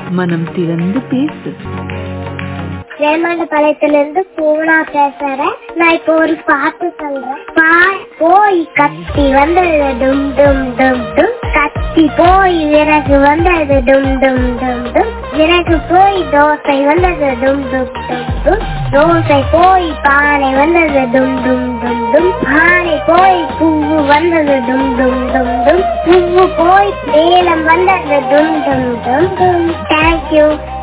மனம் திறந்து பேசு வேமாண்ட பாளையத்திலிருந்து பூனா பேசுறேன் நான் இப்போ ஒரு பாட்டு சொல்றேன் பாய் போய் கத்தி வந்தது டும் டும் டும் டும் கத்தி போய் விறகு வந்தது டும் டும் டும் டும் விறகு போய் தோசை வந்தது டும் டும் டும் டும் தோசை போய் பானை வந்தது டும் டும் டும் டும் பானை போய் பூவு வந்தது டும் டும் டும் டும் பூவு போய் மேலம் வந்தது டும் டும் டும் டும் தேங்க்யூ